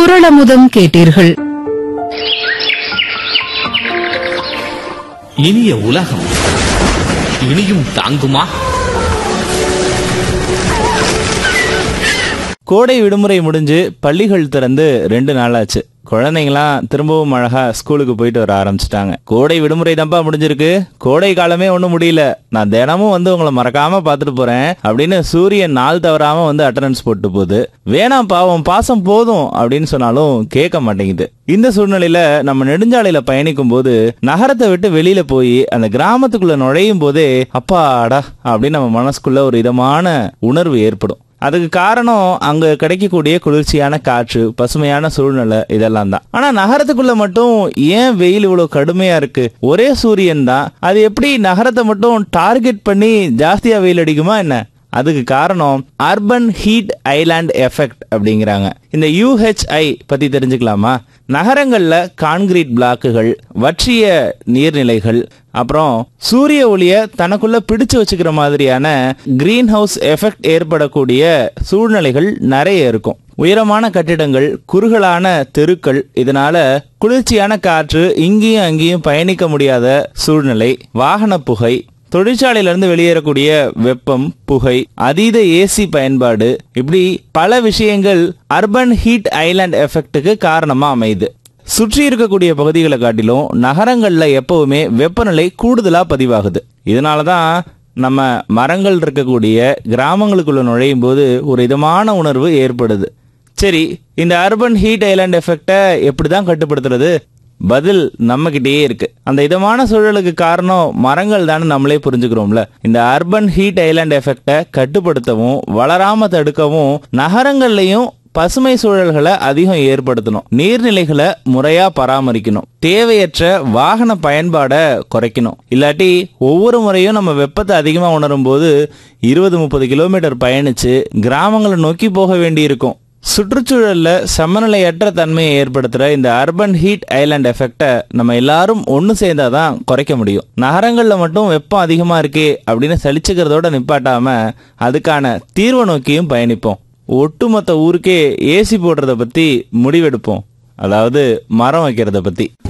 குரலமுதம் கேட்டீர்கள் இனிய உலகம் இனியும் தாங்குமா கோடை விடுமுறை முடிஞ்சு பள்ளிகள் திறந்து ரெண்டு நாளாச்சு குழந்தைங்களாம் திரும்பவும் அழகா ஸ்கூலுக்கு போயிட்டு வர ஆரம்பிச்சிட்டாங்க கோடை விடுமுறை தான்ப்பா முடிஞ்சிருக்கு கோடை காலமே ஒன்றும் முடியல நான் தினமும் வந்து உங்களை மறக்காம பார்த்துட்டு போறேன் அப்படின்னு சூரியன் நாள் தவறாம வந்து அட்டண்டன்ஸ் போட்டு போகுது வேணாம் பாவம் பாசம் போதும் அப்படின்னு சொன்னாலும் கேட்க மாட்டேங்குது இந்த சூழ்நிலையில நம்ம நெடுஞ்சாலையில பயணிக்கும் போது நகரத்தை விட்டு வெளியில போய் அந்த கிராமத்துக்குள்ள நுழையும் போதே அப்பாடா அப்படின்னு நம்ம மனசுக்குள்ள ஒரு இதமான உணர்வு ஏற்படும் அதுக்கு காரணம் அங்க கிடைக்கக்கூடிய குளிர்ச்சியான காற்று பசுமையான சூழ்நிலை இதெல்லாம் தான் ஆனா நகரத்துக்குள்ள மட்டும் ஏன் வெயில் இவ்வளவு கடுமையா இருக்கு ஒரே சூரியன் தான் அது எப்படி நகரத்தை மட்டும் டார்கெட் பண்ணி ஜாஸ்தியா வெயில் அடிக்குமா என்ன அதுக்கு காரணம் அர்பன் ஹீட் ஐலாண்ட் எஃபெக்ட் அப்படிங்கிறாங்க இந்த யூஹெச்ஐ பத்தி தெரிஞ்சுக்கலாமா நகரங்கள்ல கான்கிரீட் பிளாக்குகள் வற்றிய நீர்நிலைகள் அப்புறம் சூரிய ஒளிய தனக்குள்ள பிடிச்சு வச்சுக்கிற மாதிரியான கிரீன் ஹவுஸ் எஃபெக்ட் ஏற்படக்கூடிய சூழ்நிலைகள் நிறைய இருக்கும் உயரமான கட்டிடங்கள் குறுகலான தெருக்கள் இதனால குளிர்ச்சியான காற்று இங்கேயும் அங்கேயும் பயணிக்க முடியாத சூழ்நிலை வாகன புகை தொழிற்சாலையில இருந்து வெளியேறக்கூடிய வெப்பம் புகை அதீத ஏசி பயன்பாடு இப்படி பல விஷயங்கள் அர்பன் ஹீட் ஐலாண்ட் எஃபெக்ட்டுக்கு காரணமா அமையுது சுற்றி இருக்கக்கூடிய பகுதிகளை காட்டிலும் நகரங்கள்ல எப்பவுமே வெப்பநிலை கூடுதலா பதிவாகுது இதனாலதான் நம்ம மரங்கள் இருக்கக்கூடிய கிராமங்களுக்குள்ள நுழையும் போது ஒரு இதமான உணர்வு ஏற்படுது சரி இந்த அர்பன் ஹீட் ஐலாண்ட் எஃபெக்டை எப்படிதான் கட்டுப்படுத்துறது பதில் நம்ம கிட்டேயே இருக்கு அந்த இதமான சூழலுக்கு காரணம் மரங்கள் தானே நம்மளே புரிஞ்சுக்கிறோம்ல இந்த அர்பன் ஹீட் ஐலாண்ட் எஃபெக்டை கட்டுப்படுத்தவும் வளராம தடுக்கவும் நகரங்கள்லயும் பசுமை சூழல்களை அதிகம் ஏற்படுத்தணும் நீர்நிலைகளை முறையா பராமரிக்கணும் தேவையற்ற வாகன பயன்பாடை குறைக்கணும் இல்லாட்டி ஒவ்வொரு முறையும் நம்ம வெப்பத்தை அதிகமா உணரும் போது இருபது முப்பது கிலோமீட்டர் பயணிச்சு கிராமங்களை நோக்கி போக வேண்டியிருக்கும் சுற்றுச்சூழல்ல சமநிலையற்ற தன்மையை ஏற்படுத்துற இந்த அர்பன் ஹீட் ஐலாண்ட் எஃபெக்டை நம்ம எல்லாரும் ஒன்று சேர்ந்தாதான் குறைக்க முடியும் நகரங்கள்ல மட்டும் வெப்பம் அதிகமா இருக்கே அப்படின்னு சலிச்சுக்கிறதோட நிப்பாட்டாம அதுக்கான தீர்வை நோக்கியும் பயணிப்போம் ஒட்டுமொத்த ஊருக்கே ஏசி போடுறத பத்தி முடிவெடுப்போம் அதாவது மரம் வைக்கிறத பத்தி